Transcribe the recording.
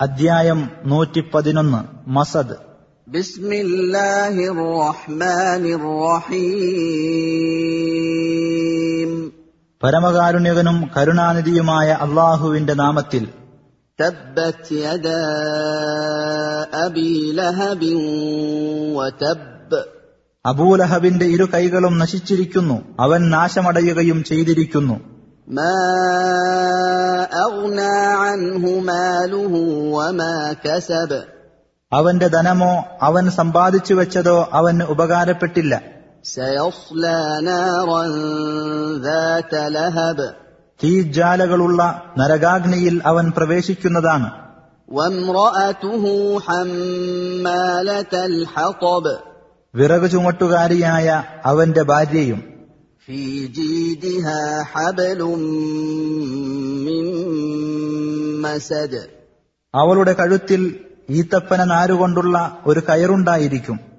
അധ്യായം നൂറ്റി പതിനൊന്ന് മസദ് بسم الله الرحمن الرحيم പരമകാരുണ്യകനും കരുണാനിധിയുമായ അള്ളാഹുവിന്റെ നാമത്തിൽ تبت يدا ابي لهب وتب അബൂലഹബിന്റെ ഇരു കൈകളും നശിച്ചിരിക്കുന്നു അവൻ നാശമടയുകയും ചെയ്തിരിക്കുന്നു ما اغنى عنه ماله وما كسب അവന്റെ ധനമോ അവൻ സമ്പാദിച്ചു വെച്ചതോ അവന് ഉപകാരപ്പെട്ടില്ല سيصلى نارا ذات لهب തീജ്ജാലകളുള്ള നരകാഗ്നിയിൽ അവൻ പ്രവേശിക്കുന്നതാണ് وامراته حماله الحطب വിറകു ചുമട്ടുകാരിയായ അവന്റെ ഭാര്യയും في جيدها حبل من مسد അവളുടെ കഴുത്തിൽ ഈത്തപ്പന നാരുകൊണ്ടുള്ള ഒരു കയറുണ്ടായിരിക്കും